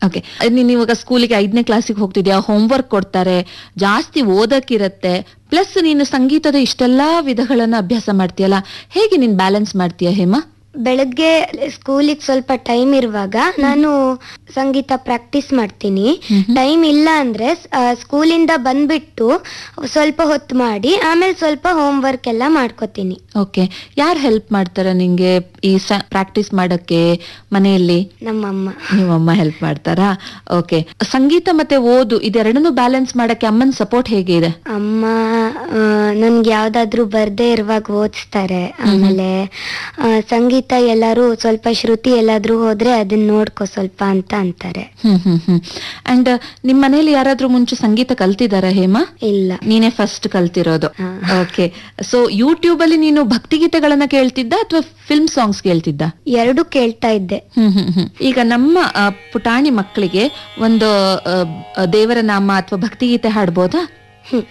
Okay ನೀನ್ ಇವಾಗ ಸ್ಕೂಲಿಗೆ ಐದನೇ ಕ್ಲಾಸಿಗೆ ಹೋಗ್ತಿದ್ಯಾ ಹೋಮ್ವರ್ಕ್ ಕೊಡ್ತಾರೆ ಜಾಸ್ತಿ ಓದಕ್ಕಿರತ್ತೆ ಪ್ಲಸ್ ನೀನು ಸಂಗೀತದ ಇಷ್ಟೆಲ್ಲಾ ವಿಧಗಳನ್ನ ಅಭ್ಯಾಸ ಮಾಡ್ತೀಯಲ್ಲ ಹೇಗೆ ನೀನ್ ಬ್ಯಾಲೆನ್ಸ್ ಮಾಡ್ತೀಯ ಹೇಮಾ ಬೆಳಗ್ಗೆ ಸ್ಕೂಲಿಗೆ ಸ್ವಲ್ಪ ಟೈಮ್ ಇರುವಾಗ ನಾನು ಸಂಗೀತ ಪ್ರಾಕ್ಟೀಸ್ ಮಾಡ್ತೀನಿ ಟೈಮ್ ಇಲ್ಲ ಅಂದ್ರೆ ಸ್ಕೂಲಿಂದ ಬಂದ್ಬಿಟ್ಟು ಸ್ವಲ್ಪ ಹೊತ್ತು ಮಾಡಿ ಆಮೇಲೆ ಸ್ವಲ್ಪ ಹೋಮ್ ವರ್ಕ್ ಎಲ್ಲ ಮಾಡ್ಕೋತೀನಿ ಓಕೆ ಯಾರು ಹೆಲ್ಪ್ ಮಾಡ್ತಾರ ನಿಂಗೆ ಈ ಪ್ರಾಕ್ಟೀಸ್ ಮಾಡಕ್ಕೆ ಮನೆಯಲ್ಲಿ ನಮ್ಮಮ್ಮ ನಿಮ್ಮಮ್ಮ ಹೆಲ್ಪ್ ಮಾಡ್ತಾರಾ ಓಕೆ ಸಂಗೀತ ಮತ್ತೆ ಓದು ಇದೆರಡನ್ನೂ ಬ್ಯಾಲೆನ್ಸ್ ಮಾಡಕ್ಕೆ ಅಮ್ಮನ ಸಪೋರ್ಟ್ ಹೇಗೆ ಇದೆ ಅಮ್ಮ ಆ, ನನ್ಗೆ ಯಾವ್ದಾದ್ರು ಬರ್ದೇ ಇರುವಾಗ ಓದಿಸ್ತಾರೆ ಆಮೇಲೆ ಆ, ಸಂಗೀತ ಎಲ್ಲಾರು ಸ್ವಲ್ಪ ಶ್ರುತಿ ಎಲ್ಲಾದ್ರೂ ಹೋದ್ರೆ ಅದನ್ನ ನೋಡ್ಕೊ ಸ್ವಲ್ಪ ಅಂತ ಅಂತಾರೆ ಹ್ಮ್ ಹ್ಮ್ ಹ್ಮ್ ಅಂಡ್ ನಿಮ್ ಮನೇಲಿ ಯಾರಾದ್ರೂ ಮುಂಚೆ ಸಂಗೀತ ಕಲ್ತಿದಾರ ಹೇಮಾ ಇಲ್ಲ ನೀನೇ ಫಸ್ಟ್ ಕಲ್ತಿರೋದು ಹಾ. ಓಕೆ ಸೊ ಯೂಟ್ಯೂಬ್ ಅಲ್ಲಿ ನೀನು ಭಕ್ತಿಗೀತೆಗಳನ್ನ ಕೇಳ್ತಿದ್ದ ಅಥವಾ ಫಿಲ್ಮ್ ಸಾಂಗ್ಸ್ ಕೇಳ್ತಿದ್ದ ಎರಡು ಕೇಳ್ತಾ ಇದ್ದೆ ಹ್ಮ್ ಹ್ಮ್ ಹ್ಮ್ ಈಗ ನಮ್ಮ ಆ, ಪುಟಾಣಿ ಮಕ್ಕಳಿಗೆ ಒಂದು ಆ, ದೇವರ ನಾಮ ಅಥವಾ ಭಕ್ತಿಗೀತೆ ಹಾಡ್ಬೋದಾ ಹ್ಮ್